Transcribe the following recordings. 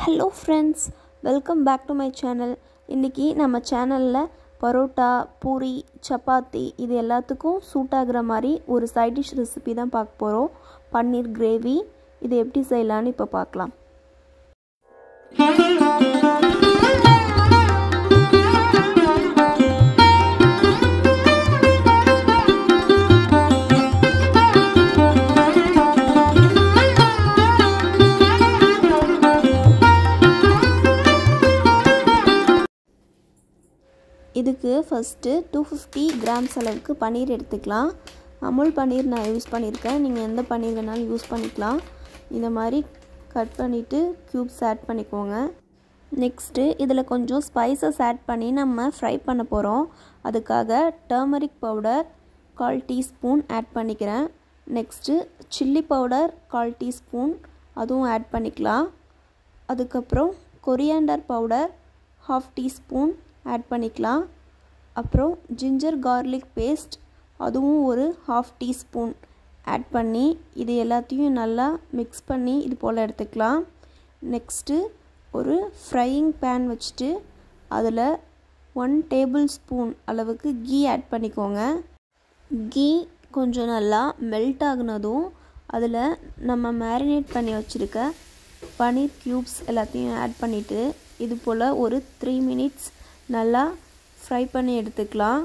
hello friends welcome back to my channel இன்றைக்கி நம்ம சேனலில் பரோட்டா பூரி சப்பாத்தி இது எல்லாத்துக்கும் சூட் ஆகுற மாதிரி ஒரு சைட் டிஷ் ரெசிபி தான் பார்க்க போகிறோம் பன்னீர் கிரேவி இது எப்படி செய்யலான்னு இப்போ பார்க்கலாம் இதுக்கு ஃபஸ்ட்டு டூ ஃபிஃப்டி கிராம்ஸ் அளவுக்கு பன்னீர் எடுத்துக்கலாம் அமுல் பன்னீர் நான் யூஸ் பண்ணியிருக்கேன் நீங்கள் எந்த பன்னீர் வேணாலும் யூஸ் பண்ணிக்கலாம் இந்த மாதிரி கட் பண்ணிவிட்டு க்யூப்ஸ் ஆட் பண்ணிக்கோங்க நெக்ஸ்ட்டு இதில் கொஞ்சம் ஸ்பைசஸ் ஆட் பண்ணி நம்ம ஃப்ரை பண்ண போகிறோம் அதுக்காக டர்மரிக் பவுடர் கால் டீஸ்பூன் ஆட் பண்ணிக்கிறேன் நெக்ஸ்ட்டு சில்லி பவுடர் கால் டீஸ்பூன் அதுவும் ஆட் பண்ணிக்கலாம் அதுக்கப்புறம் coriander powder half teaspoon add பண்ணிக்கலாம் அப்புறம் ஜிஞ்சர் கார்லிக் பேஸ்ட் அதுவும் ஒரு ஹாஃப் டீஸ்பூன் ஆட் பண்ணி இது எல்லாத்தையும் நல்லா மிக்ஸ் பண்ணி இது போல் எடுத்துக்கலாம் நெக்ஸ்ட்டு ஒரு ஃப்ரையிங் பேன் வச்சுட்டு அதில் ஒன் டேபிள் ஸ்பூன் அளவுக்கு கீ ஆட் பண்ணிக்கோங்க கீ கொஞ்சம் நல்லா மெல்ட் ஆகுனதும் அதில் நம்ம மேரினேட் பண்ணி வச்சுருக்க பன்னீர் க்யூப்ஸ் எல்லாத்தையும் ஆட் பண்ணிவிட்டு இது போல் ஒரு த்ரீ மினிட்ஸ் நல்லா ஃப்ரை பண்ணி எடுத்துக்கலாம்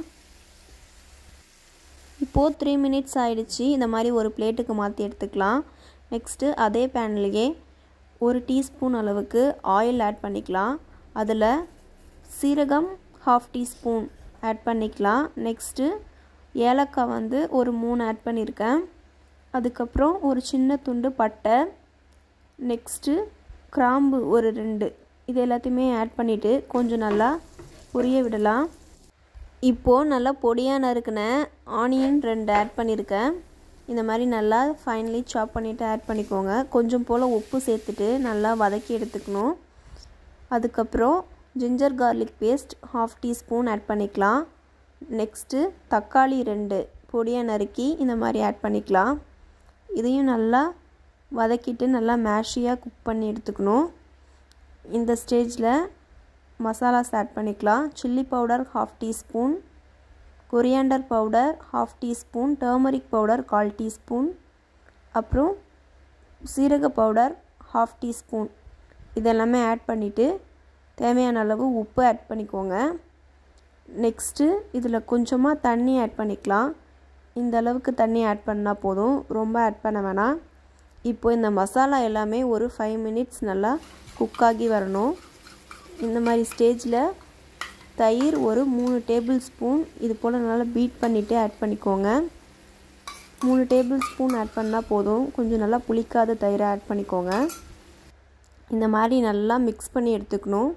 இப்போது த்ரீ மினிட்ஸ் ஆயிடுச்சு இந்த மாதிரி ஒரு பிளேட்டுக்கு மாற்றி எடுத்துக்கலாம் நெக்ஸ்ட்டு அதே பேன்லேயே ஒரு டீஸ்பூன் அளவுக்கு ஆயில் ஆட் பண்ணிக்கலாம் அதில் சீரகம் ஹாஃப் டீஸ்பூன் ஆட் பண்ணிக்கலாம் நெக்ஸ்ட்டு ஏலக்காய் வந்து ஒரு மூணு ஆட் பண்ணியிருக்கேன் அதுக்கப்புறம் ஒரு சின்ன துண்டு பட்டை நெக்ஸ்ட்டு கிராம்பு ஒரு ரெண்டு இது எல்லாத்தையுமே ஆட் பண்ணிவிட்டு கொஞ்சம் நல்லா பொரிய விடலாம் இப்போது நல்லா பொடியாக நறுக்கின ஆனியன் ரெண்டு ஆட் பண்ணியிருக்கேன் இந்த மாதிரி நல்லா ஃபைனலி சாப் பண்ணிவிட்டு ஆட் பண்ணிக்கோங்க கொஞ்சம் போல் உப்பு சேர்த்துட்டு நல்லா வதக்கி எடுத்துக்கணும் அதுக்கப்புறம் ginger garlic paste half teaspoon add பண்ணிக்கலாம் நெக்ஸ்ட்டு தக்காளி ரெண்டு பொடியாக நறுக்கி இந்த மாதிரி ஆட் பண்ணிக்கலாம் இதையும் நல்லா வதக்கிட்டு நல்லா மேஷியாக குக் பண்ணி எடுத்துக்கணும் இந்த ஸ்டேஜில் மசாலாஸ் ஆட் பண்ணிக்கலாம் chilli powder half teaspoon coriander powder half teaspoon turmeric powder கால் டீஸ்பூன் அப்புறம் சீரக பவுடர் ஹாஃப் டீஸ்பூன் இதெல்லாமே ஆட் பண்ணிவிட்டு தேவையான அளவு உப்பு ஆட் பண்ணிக்கோங்க நெக்ஸ்ட்டு இதில் கொஞ்சமாக தண்ணி ஆட் பண்ணிக்கலாம் இந்த அளவுக்கு தண்ணி ஆட் பண்ணால் போதும் ரொம்ப ஆட் பண்ண வேணாம் இப்போ இந்த மசாலா எல்லாமே ஒரு ஃபைவ் மினிட்ஸ் நல்லா குக் ஆகி வரணும் இந்த மாதிரி ஸ்டேஜில் தயிர் ஒரு மூணு டேபிள் ஸ்பூன் இது போல் நல்லா பீட் பண்ணிவிட்டு ஆட் பண்ணிக்கோங்க மூணு டேபிள் ஸ்பூன் ஆட் பண்ணால் போதும் கொஞ்சம் நல்லா புளிக்காத தயிரை ஆட் பண்ணிக்கோங்க இந்த மாதிரி நல்லா மிக்ஸ் பண்ணி எடுத்துக்கணும்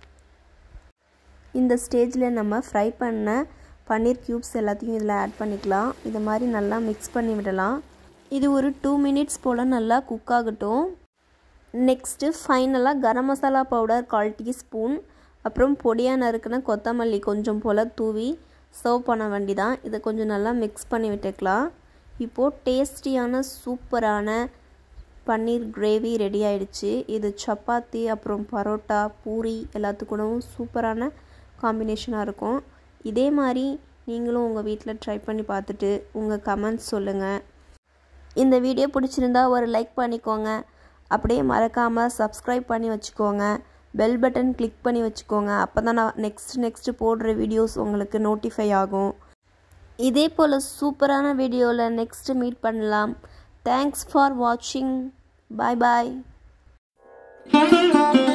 இந்த ஸ்டேஜில் நம்ம ஃப்ரை பண்ண பன்னீர் க்யூப்ஸ் எல்லாத்தையும் இதில் ஆட் பண்ணிக்கலாம் இது மாதிரி நல்லா மிக்ஸ் பண்ணி விடலாம் இது ஒரு டூ மினிட்ஸ் போல் நல்லா குக் ஆகட்டும் நெக்ஸ்ட்டு ஃபைனலாக கரம் மசாலா பவுடர் கால் டீஸ்பூன் அப்புறம் பொடியாக நறுக்குன கொத்தமல்லி கொஞ்சம் போல் தூவி சர்வ் பண்ண வேண்டி தான் இதை கொஞ்சம் நல்லா மிக்ஸ் பண்ணி விட்டுக்கலாம் இப்போது டேஸ்டியான சூப்பரான பன்னீர் கிரேவி ரெடி ஆயிடுச்சு இது சப்பாத்தி அப்புறம் பரோட்டா பூரி எல்லாத்துக்கூடவும் சூப்பரான காம்பினேஷனாக இருக்கும் இதே மாதிரி நீங்களும் உங்கள் வீட்டில் ட்ரை பண்ணி பார்த்துட்டு உங்கள் கமெண்ட்ஸ் சொல்லுங்கள் இந்த வீடியோ பிடிச்சிருந்தா ஒரு லைக் பண்ணிக்கோங்க அப்படியே மறக்காமல் சப்ஸ்கிரைப் பண்ணி வச்சுக்கோங்க பெல் பட்டன் கிளிக் பண்ணி வச்சுக்கோங்க அப்போ தான் நான் நெக்ஸ்ட் நெக்ஸ்ட்டு போடுற வீடியோஸ் உங்களுக்கு நோட்டிஃபை ஆகும் இதே போல் சூப்பரான வீடியோவில் நெக்ஸ்ட்டு மீட் பண்ணலாம் தேங்க்ஸ் ஃபார் வாட்சிங் பாய் பாய்